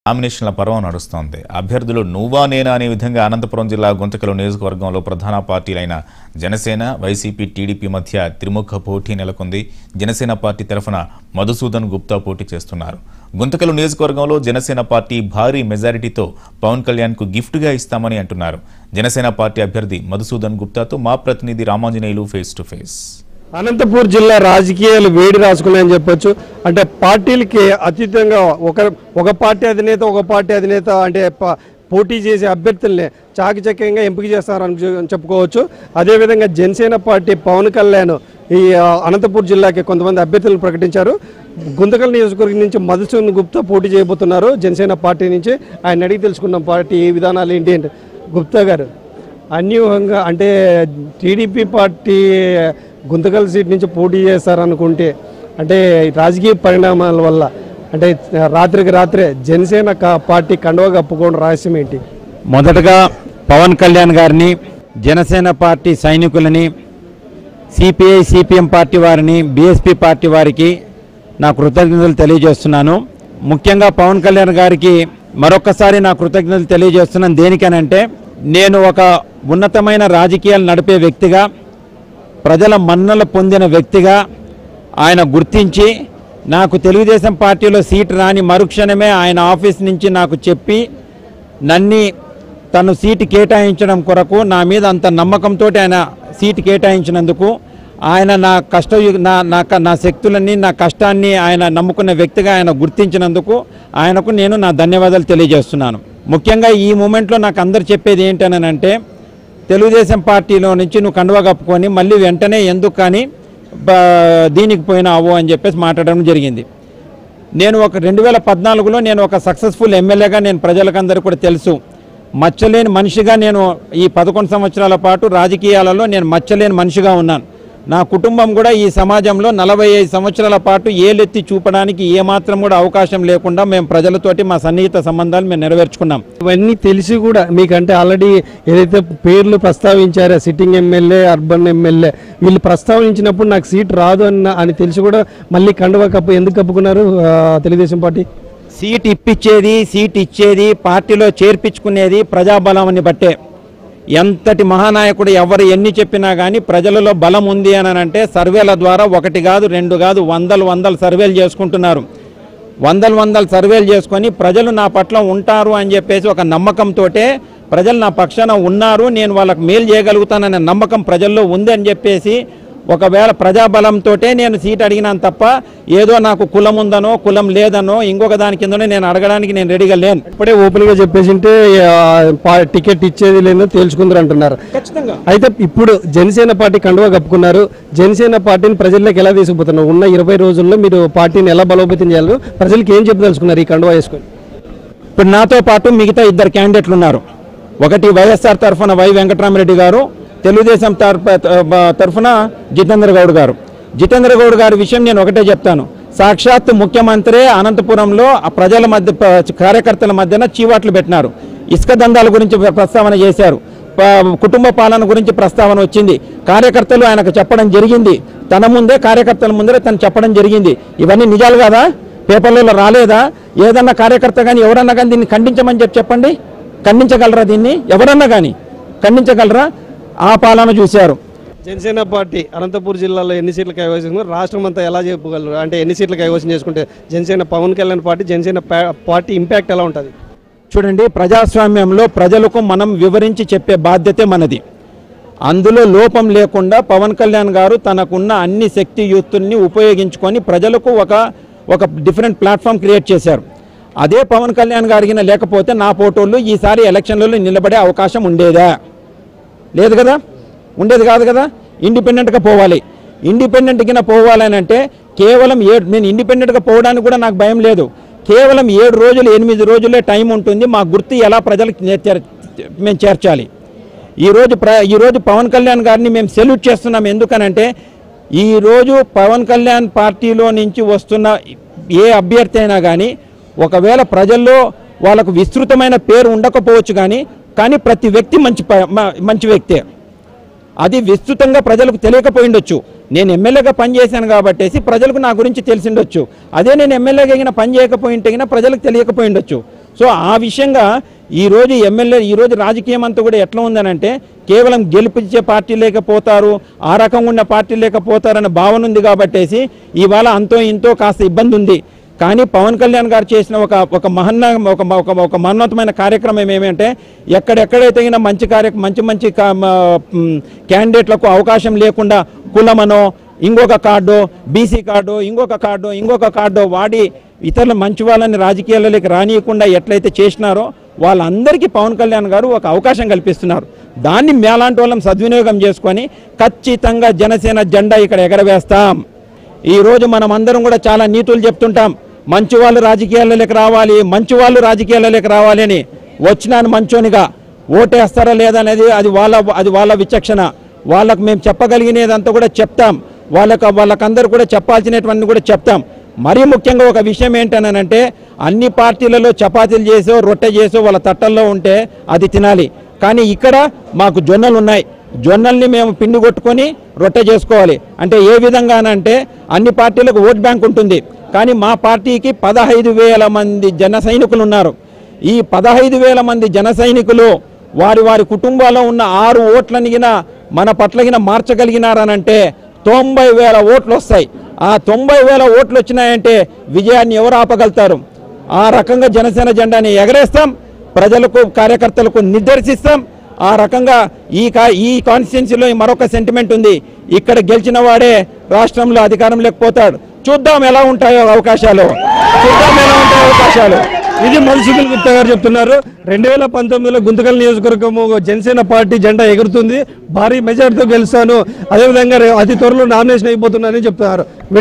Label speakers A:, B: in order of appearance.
A: నామినేషన్ల పర్వం నడుస్తోంది అభ్యర్థులు నువ్వా నేనా అనే విధంగా అనంతపురం జిల్లా గుంతకలు నియోజకవర్గంలో ప్రధాన పార్టీలైన జనసేన వైసీపీ టీడీపీ మధ్య త్రిముఖ పోటీ నెలకొంది జనసేన పార్టీ తరఫున మధుసూదన్ గుప్తా పోటీ చేస్తున్నారు గుంతకలు నియోజకవర్గంలో జనసేన పార్టీ భారీ మెజారిటీతో పవన్ కళ్యాణ్కు గిఫ్ట్గా ఇస్తామని అంటున్నారు జనసేన పార్టీ అభ్యర్థి మధుసూదన్ గుప్తాతో మా ప్రతినిధి Ramanjaneyulu face to face
B: Anantapur జిల్లా రాజకీయాలు వేడి రాసుకున్నాయని చెప్పొచ్చు అంటే పార్టీలకి అతీతంగా ఒక ఒక పార్టీ అధినేత ఒక పార్టీ అధినేత అంటే ప- పోటీ చేసే అభ్యర్థుల్ని చాకచక్యంగా ఎంపిక చేస్తారని చె- చెప్పుకోవచ్చు అదేవిధంగా జనసేన పార్టీ పవన్ కళ్యాణ్ ఈ ఆ, అనంతపూర్ జిల్లాకి కొంతమంది అభ్యర్థులను ప్రకటించారు గుంతకల్ నియోజకవర్గం నుంచి మధుసూదన్ గుప్తా పోటీ చేయబోతున్నారు జనసేన పార్టీ నుంచి ఆయన అడిగి తెలుసుకున్నాం పార్టీ ఏ విధానాలు ఏంటి అంటే గుప్తా గారు అన్యూహంగా అంటే టీడీపీ పార్టీ గుంతకల్ సీట్ నుంచి పోటీ చేస్తారనుకుంటే అంటే రాజకీయ పరిణామాల వల్ల అంటే రాత్రికి రాత్రే జనసేన కా- పార్టీ కండువ కప్పుకోవడం రహస్యం ఏంటి
C: మొదటగా పవన్ కళ్యాణ్ గారిని జనసేన పార్టీ సైనికులని సిపిఐ సిపిఎం పార్టీ వారిని బీఎస్పీ పార్టీ వారికి నా కృతజ్ఞతలు తెలియజేస్తున్నాను ముఖ్యంగా పవన్ కళ్యాణ్ గారికి మరొకసారి నా కృతజ్ఞతలు తెలియజేస్తున్నాను దేనికనంటే నేను ఒక ఉన్నతమైన రాజకీయాలు నడిపే వ్యక్తిగా ప్రజల మన్నలు పొందిన వ్యక్తిగా ఆయన గుర్తించి నాకు తెలుగుదేశం పార్టీలో సీట్ రాని మరుక్షణమే ఆయన ఆఫీస్ నుంచి నాకు చెప్పి నన్ని తను సీటు కేటాయించడం కొరకు నా మీద అంత నమ్మకంతో ఆయన సీటు కేటాయించినందుకు ఆయన నా కష్ట నా నా క- నా శక్తులన్నీ నా కష్టాన్ని ఆయన నమ్ముకున్న వ్యక్తిగా ఆయన గుర్తించినందుకు ఆయనకు నేను నా ధన్యవాదాలు తెలియజేస్తున్నాను ముఖ్యంగా ఈ మూమెంట్లో నాకు అందరు చెప్పేది ఏంటనంటే తెలుగుదేశం పార్టీలో నుంచి నువ్వు కండువా కప్పుకొని మళ్ళీ వెంటనే ఎందుకు కానీ బ- దీనికి పోయినావు అని చెప్పేసి మాట్లాడడం జరిగింది నేను ఒక రెండు వేల పద్నాలుగులో నేను ఒక సక్సెస్ఫుల్ ఎమ్మెల్యేగా నేను ప్రజలకందరికీ కూడా తెలుసు మచ్చలేని మనిషిగా నేను ఈ పదకొండు సంవత్సరాల పాటు రాజకీయాలలో నేను మచ్చలేని మనిషిగా ఉన్నాను నా కుటుంబం కూడా ఈ సమాజంలో నలభై ఐదు సంవత్సరాల పాటు ఏలెత్తి చూపడానికి ఏమాత్రం కూడా అవకాశం లేకుండా మేము ప్రజలతోటి మా సన్నిహిత సంబంధాలు మేము నెరవేర్చుకున్నాం
B: ఇవన్నీ తెలిసి కూడా మీకంటే ఆల్రెడీ ఏదైతే పేర్లు ప్రస్తావించారో సిట్టింగ్ ఎమ్మెల్యే అర్బన్ ఎమ్మెల్యే వీళ్ళు ప్రస్తావించినప్పుడు నాకు సీట్ రాదు అన్న అని తెలిసి కూడా మళ్ళీ కండువా కప్పు ఎందుకు కప్పుకున్నారు ఆ, తెలుగుదేశం పార్టీ
C: సీట్ ఇప్పించేది సీట్ ఇచ్చేది పార్టీలో చేర్పించుకునేది ప్రజాబలాన్ని బట్టే ఎంతటి మహానాయకుడు ఎవరు ఎన్ని చెప్పినా కానీ ప్రజలలో బలం ఉంది అని అంటే సర్వేల ద్వారా ఒకటి కాదు రెండు కాదు వందలు వందలు సర్వేలు చేసుకుంటున్నారు వందలు వందలు సర్వేలు చేసుకొని ప్రజలు నా పట్ల ఉంటారు అని చెప్పేసి ఒక నమ్మకంతో ప్రజలు నా పక్షాన ఉన్నారు నేను వాళ్ళకి మేలు చేయగలుగుతాననే నమ్మకం ప్రజల్లో ఉంది అని చెప్పేసి ఒకవేళ ప్రజాబలంతో నేను సీట్ అడిగినాను తప్ప ఏదో నాకు కులం ఉందనో కులం లేదనో ఇంకొక దాని కిందనో నేను అడగడానికి నేను రెడీగా లేను
B: ఇప్పుడే ఓపెన్ గా చెప్పేసింటే ఆ, పా- టికెట్ ఇచ్చేది లేదో తేల్చుకుందరు అంటున్నారు
C: ఖచ్చితంగా
B: అయితే ఇప్పుడు జనసేన పార్టీ కండువా కప్పుకున్నారు జనసేన పార్టీని ప్రజల్లోకి ఎలా తీసుకుపోతున్నారు ఉన్న ఇరవై రోజుల్లో మీరు పార్టీని ఎలా బలోపేతం చేయాలి ప్రజలకు ఏం చెప్పదలుచుకున్నారు ఈ కండువా వేసుకొని
C: ఇప్పుడు నాతో పాటు మిగతా ఇద్దరు క్యాండిడేట్లు ఉన్నారు ఒకటి వైఎస్ఆర్ తరఫున వై వెంకటరామరెడ్డి గారు తెలుగుదేశం తరఫ- తరఫున జితేంద్ర గౌడ్ గారు జితేంద్ర గౌడ్ గారి విషయం నేను ఒకటే చెప్తాను సాక్షాత్ ముఖ్యమంత్రి అనంతపురంలో ఆ ప్రజల మధ్య ప- కార్యకర్తల మధ్యన చీవాట్లు పెట్టినారు ఇసుక దందాల గురించి ప్రస్తావన చేశారు ప- కుటుంబ పాలన గురించి ప్రస్తావన వచ్చింది కార్యకర్తలు ఆయనకు చెప్పడం జరిగింది తన ముందే కార్యకర్తల ముందరే తను చెప్పడం జరిగింది ఇవన్నీ నిజాలు కాదా పేపర్లలో రాలేదా ఏదన్నా కార్యకర్త కానీ ఎవరన్నా కానీ దీన్ని ఖండించమని చెప్పి చెప్పండి ఖండించగలరా దీన్ని ఎవరన్నా కానీ ఖండించగలరా ఆ పాలన చూశారు
B: జనసేన పార్టీ అనంతపూర్ జిల్లాలో ఎన్ని సీట్లు కైవసం చేసుకున్నారు? రాష్ట్రం అంతా ఎలా చెప్పగలరు అంటే ఎన్ని సీట్లు కైవసం చేసుకుంటే జనసేన పవన్ కళ్యాణ్ పార్టీ జనసేన పా- పార్టీ ఇంపాక్ట్ ఎలా ఉంటుంది
C: చూడండి ప్రజాస్వామ్యంలో ప్రజలకు మనం వివరించి చెప్పే బాధ్యతే మనది అందులో లోపం లేకుండా పవన్ కళ్యాణ్ గారు తనకున్న అన్ని శక్తియుక్తుల్ని ఉపయోగించుకొని ప్రజలకు ఒక ఒక డిఫరెంట్ ప్లాట్ఫామ్ క్రియేట్ చేశారు అదే పవన్ కళ్యాణ్ గారికి లేకపోతే నా ఫోటోలు ఈసారి ఎలక్షన్లలో నిలబడే అవకాశం ఉండేదా లేదు కదా ఉండేది కాదు కదా ఇండిపెండెంట్గా పోవాలి ఇండిపెండెంట్గా పోవాలని అంటే కేవలం ఏడు నేను ఇండిపెండెంట్గా పోవడానికి కూడా నాకు భయం లేదు కేవలం ఏడు రోజులు ఎనిమిది రోజులే టైం ఉంటుంది మా గుర్తు ఎలా ప్రజలకు నే- చేర్- మేము చేర్చాలి ఈరోజు ప్ర ఈరోజు పవన్ కళ్యాణ్ గారిని మేము సెల్యూట్ చేస్తున్నాం ఎందుకనంటే ఈరోజు పవన్ కళ్యాణ్ పార్టీలో నుంచి వస్తున్న ఏ అభ్యర్థి అయినా కానీ ఒకవేళ ప్రజల్లో వాళ్ళకు విస్తృతమైన పేరు ఉండకపోవచ్చు కానీ కానీ ప్రతి వ్యక్తి మంచి ప- మ- మంచి వ్యక్తే అది విస్తృతంగా ప్రజలకు తెలియకపోయిండొచ్చు నేను ఎమ్మెల్యేగా పనిచేశాను కాబట్టేసి ప్రజలకు నా గురించి తెలిసిండొచ్చు అదే నేను ఎమ్మెల్యేగా అయినా పని చేయకపోయింటే గినా ప్రజలకు తెలియకపోయిండొచ్చు సో ఆ విషయంగా ఈ రోజు ఎమ్మెల్యే ఈ రోజు రాజకీయం అంతా కూడా ఎట్లా ఉందనంటే కేవలం గెలిపించే పార్టీ లేకపోతారు ఆ రకంగా ఉన్న పార్టీ లేకపోతారన్న భావన ఉంది కాబట్టేసి ఇవాళ అంతో ఇంతో కాస్త ఇబ్బంది ఉంది కానీ పవన్ కళ్యాణ్ గారు చేసిన ఒక ఒక మహన్న ఒక ఒక ఒక మహోన్నతమైన కార్యక్రమం ఏమంటే ఎక్కడెక్కడైతే అయినా మంచి కార్య మంచి మంచి కా- మ- మ్, క్యాండిడేట్లకు అవకాశం లేకుండా కులమనో ఇంకొక కార్డు బీసీ కార్డు ఇంకొక కార్డు ఇంకొక కార్డు వాడి ఇతరుల మంచి వాళ్ళని రాజకీయాలలోకి రానియకుండా ఎట్లయితే చేసినారో వాళ్ళందరికీ పవన్ కళ్యాణ్ గారు ఒక అవకాశం కల్పిస్తున్నారు దాన్ని మేలాంటి వాళ్ళం సద్వినియోగం చేసుకొని ఖచ్చితంగా జనసేన జెండా ఇక్కడ ఎగరవేస్తాం ఈ రోజు మనం అందరం కూడా చాలా నీతులు చెప్తుంటాం మంచి వాళ్ళు రాజకీయాలలోకి రావాలి మంచి వాళ్ళు రాజకీయాలలోకి రావాలి అని వచ్చినాను మంచోనిగా ఓటేస్తారా లేదా అనేది అది వాళ్ళ అది వాళ్ళ విచక్షణ వాళ్ళకు మేము చెప్పగలిగినదంతా కూడా చెప్తాం వాళ్ళకు వాళ్ళకందరూ కూడా చెప్పాల్సినటువంటి కూడా చెప్తాం మరీ ముఖ్యంగా ఒక విషయం ఏంటనంటే అన్ని పార్టీలలో చపాతీలు చేసో రొట్టె చేసో వాళ్ళ తట్టల్లో ఉంటే అది తినాలి కానీ ఇక్కడ మాకు జొన్నలు ఉన్నాయి జొన్నల్ని మేము పిండి కొట్టుకొని రొట్టె చేసుకోవాలి అంటే ఏ విధంగానంటే అన్ని పార్టీలకు ఓట్ బ్యాంక్ ఉంటుంది కానీ మా పార్టీకి పదహైదు వేల మంది జన సైనికులు ఉన్నారు ఈ పదహైదు వేల మంది జన సైనికులు వారి వారి కుటుంబాల్లో ఉన్న ఆరు ఓట్లని గిన మన పట్లగిన మార్చగలిగినారనంటే తొంభై వేల ఓట్లు వస్తాయి ఆ తొంభై వేల ఓట్లు వచ్చినాయంటే విజయాన్ని ఎవరు ఆపగలుగుతారు ఆ రకంగా జనసేన జెండాని ఎగరేస్తాం ప్రజలకు కార్యకర్తలకు నిర్దేశిస్తాం ఆ రకంగా ఈ కా ఈ కాన్స్టిట్యున్సీలో మరొక సెంటిమెంట్ ఉంది ఇక్కడ గెలిచిన వాడే రాష్ట్రంలో అధికారం లేకపోతాడు చూద్దాం ఎలా ఉంటాయో అవకాశాలు చూద్దాం ఎలా ఉంటాయో అవకాశాలు
B: ఇది మధుసూదన్ గుప్తా గారు చెప్తున్నారు రెండు వేల పంతొమ్మిదిలో గుంతకల్ నియోజకవర్గము జనసేన పార్టీ జెండా ఎగురుతుంది భారీ మెజార్టీతో గెలుస్తాను అదేవిధంగా రే- అతి త్వరలో నామినేషన్ అయిపోతున్నానని చెప్తున్నారు